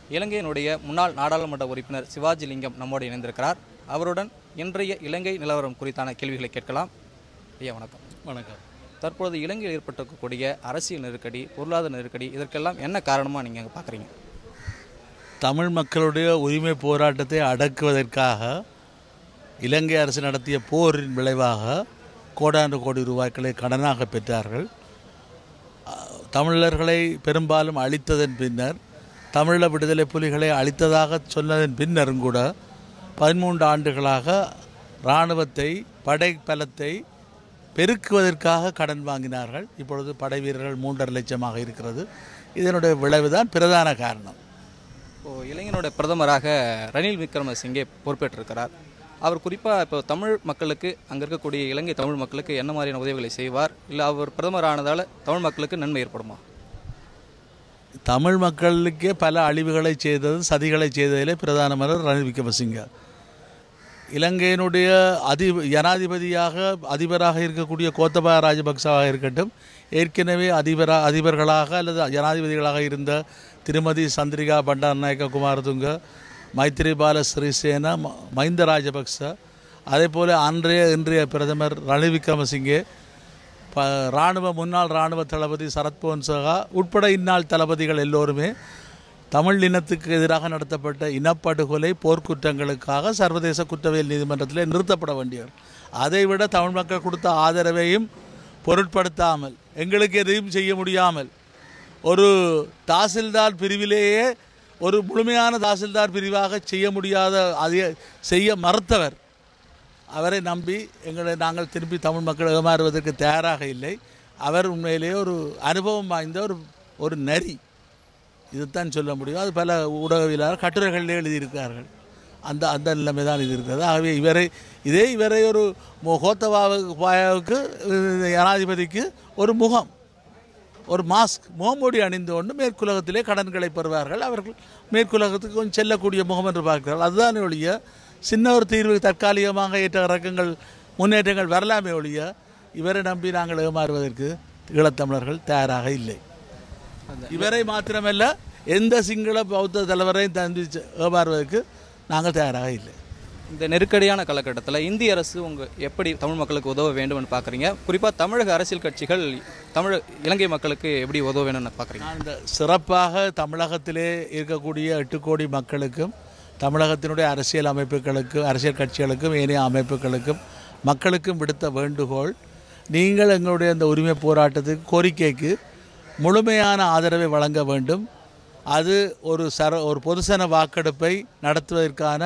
இலங்கையினுடைய முன்னாள் நாடாளுமன்ற உறுப்பினர் சிவாஜி லிங்கம் நம்மோடு இணைந்திருக்கிறார் அவருடன் இன்றைய இலங்கை நிலவரம் குறித்தான கேள்விகளை கேட்கலாம் ஐயா வணக்கம் வணக்கம் தற்பொழுது இலங்கையில் ஏற்பட்டிருக்கக்கூடிய அரசியல் நெருக்கடி பொருளாதார நெருக்கடி இதற்கெல்லாம் என்ன காரணமாக நீங்கள் பார்க்குறீங்க தமிழ் மக்களுடைய உரிமை போராட்டத்தை அடக்குவதற்காக இலங்கை அரசு நடத்திய போரின் விளைவாக கோடாண்டு கோடி ரூபாய்களை கடனாக பெற்றார்கள் அஹ், தமிழர்களை பெரும்பாலும் அழித்ததன் பின்னர் தமிழீழ விடுதலை புலிகளை அழித்ததாக சொன்னதன் பின்னரும் கூட பதிமூன்று ஆண்டுகளாக இராணுவத்தை படை பலத்தை பெருக்குவதற்காக கடன் வாங்கினார்கள் இப்பொழுது படை வீரர்கள் மூன்றரை லட்சமாக இருக்கிறது இதனுடைய விளைவுதான் பிரதான காரணம் இப்போ இலங்கையினுடைய பிரதமராக ரணில் விக்ரமசிங்கே பொறுப்பேற்றிருக்கிறார் அவர் குறிப்பாக இப்போ தமிழ் மக்களுக்கு அங்கே இருக்கக்கூடிய இலங்கை தமிழ் மக்களுக்கு என்ன மாதிரியான உதவிகளை செய்வார் இல்லை அவர் பிரதமர் ஆனதால் தமிழ் மக்களுக்கு நன்மை ஏற்படுமா தமிழ் மக்களுக்கே பல அழிவுகளை செய்தது சதிகளை செய்ததிலே பிரதானமர் ரணில் விக்ரமசிங்க இலங்கையினுடைய அதி ஜனாதிபதியாக அதிபராக இருக்கக்கூடிய கோத்தபாய ராஜபக்சவாக இருக்கட்டும் ஏற்கனவே அதிபரா அதிபர்களாக அல்லது ஜனாதிபதிகளாக இருந்த திருமதி சந்திரிகா பண்டாரநாயக்க குமாரதுங்க மைத்திரிபால சிறிசேன ம- மஹிந்த ராஜபக்ச அதே போல அன்றைய இன்றைய பிரதமர் ரணில் விக்ரமசிங்கே ப இராணுவ முன்னாள் இராணுவ தளபதி சரத் பொன்சகா உட்பட இந்நாள் தளபதிகள் எல்லோருமே தமிழ் இனத்துக்கு எதிராக நடத்தப்பட்ட இனப்படுகொலை போர்க்குற்றங்களுக்காக சர்வதேச குற்றவியல் நீதிமன்றத்தில் நிறுத்தப்பட வேண்டியவர் அதைவிட தமிழ் மக்கள் கொடுத்த ஆதரவையும் பொருட்படுத்தாமல் எங்களுக்கு எதையும் செய்ய முடியாமல் ஒரு தாசில்தார் பிரிவிலேயே ஒரு முழுமையான தாசில்தார் பிரிவாக செய்ய முடியாத அதிக செய்ய மறுத்தவர் அவரை நம்பி எங்களை நாங்கள் திருப்பி தமிழ் மக்கள் ஏமாறுவதற்கு தயாராக இல்லை அவர் உண்மையிலேயே ஒரு அனுபவம் வாய்ந்த ஒரு ஒரு நரி இதுதான் சொல்ல முடியும் அது பல ஊடகவியலாளர் கட்டுரைகளிலே எழுதியிருக்கிறார்கள் அந்த அந்த நிலைமை தான் இது இருக்கிறது ஆகவே இவரை இதே இவரை ஒரு மு- கோத்தபாவுக்கு ஜனாதிபதிக்கு ஒரு முகம் ஒரு மாஸ்க் முகமூடி அணிந்து கொண்டு மேற்குலகத்திலே கடன்களை பெறுவார்கள் அவர்கள் மேற்குலகத்துக்கு கொஞ்சம் செல்லக்கூடிய முகம் என்று பார்க்கிறார்கள் அதுதான் ஒழிய சின்ன ஒரு தீர்வு தற்காலிகமாக ஏற்ற இறக்கங்கள் முன்னேற்றங்கள் வரலாமே ஒழிய இவரை நம்பி நாங்கள் ஏமாறுவதற்கு ஈழத்தமிழர்கள் தயாராக இல்லை இவரை மாத்திரமல்ல எந்த சிங்கள பௌத்த தலைவரையும் தந்து ஏமாறுவதற்கு நாங்கள் தயாராக இல்லை இந்த நெருக்கடியான காலகட்டத்தில் இந்திய அரசு உங்கள் எப்படி தமிழ் மக்களுக்கு உதவ வேண்டும்னு பார்க்குறீங்க குறிப்பாக தமிழக அரசியல் கட்சிகள் தமிழ் இலங்கை மக்களுக்கு எப்படி உதவ வேணும்னு பார்க்குறீங்க நான் இந்த சிறப்பாக தமிழகத்திலே இருக்கக்கூடிய எட்டு கோடி மக்களுக்கும் தமிழகத்தினுடைய அரசியல் அமைப்புகளுக்கும் அரசியல் கட்சிகளுக்கும் ஏனைய அமைப்புகளுக்கும் மக்களுக்கும் விடுத்த வேண்டுகோள் நீங்கள் எங்களுடைய இந்த உரிமை போராட்டத்துக்கு கோரிக்கைக்கு முழுமையான ஆதரவை வழங்க வேண்டும் அது ஒரு சர ஒரு பொதுசன வாக்கெடுப்பை நடத்துவதற்கான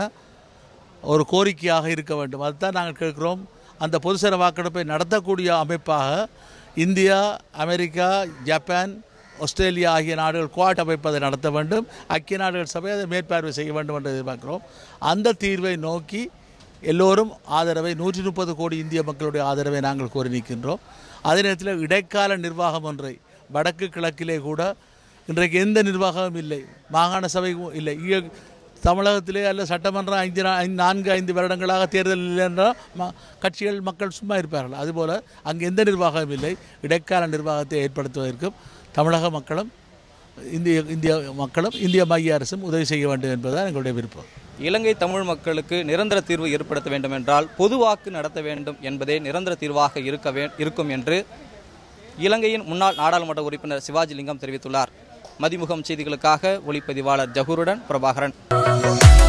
ஒரு கோரிக்கையாக இருக்க வேண்டும் அதுதான் நாங்கள் கேட்கிறோம் அந்த பொதுசன வாக்கெடுப்பை நடத்தக்கூடிய அமைப்பாக இந்தியா அமெரிக்கா ஜப்பான் ஆஸ்திரேலியா ஆகிய நாடுகள் குவாட் அமைப்பதை நடத்த வேண்டும் ஐக்கிய நாடுகள் சபை அதை மேற்பார்வை செய்ய வேண்டும் என்று எதிர்பார்க்கிறோம் அந்த தீர்வை நோக்கி எல்லோரும் ஆதரவை நூற்றி முப்பது கோடி இந்திய மக்களுடைய ஆதரவை நாங்கள் கோரி நிற்கின்றோம் அதே நேரத்தில் இடைக்கால நிர்வாகம் ஒன்றை வடக்கு கிழக்கிலே கூட இன்றைக்கு எந்த நிர்வாகமும் இல்லை மாகாண சபை இல்லை இங்க தமிழகத்திலே அல்ல சட்டமன்றம் ஐந்து நா- ஐந்து- நான்கு ஐந்து வருடங்களாக தேர்தல் இல்லை என்றால் ம கட்சிகள் மக்கள் சும்மா இருப்பார்கள் அதுபோல் அங்கு எந்த நிர்வாகமும் இல்லை இடைக்கால நிர்வாகத்தை ஏற்படுத்துவதற்கும் தமிழக மக்களும் இந்திய இந்திய மக்களும் இந்திய மைய அரசும் உதவி செய்ய வேண்டும் என்பதுதான் எங்களுடைய விருப்பம் இலங்கை தமிழ் மக்களுக்கு நிரந்தர தீர்வு ஏற்படுத்த வேண்டும் என்றால் பொது வாக்கு நடத்த வேண்டும் என்பதே நிரந்தர தீர்வாக இருக்க வே இருக்கும் என்று இலங்கையின் முன்னாள் நாடாளுமன்ற உறுப்பினர் சிவாஜி லிங்கம் தெரிவித்துள்ளார் மதிமுகம் செய்திகளுக்காக ஒளிப்பதிவாளர் ஜஹூருடன் பிரபாகரன்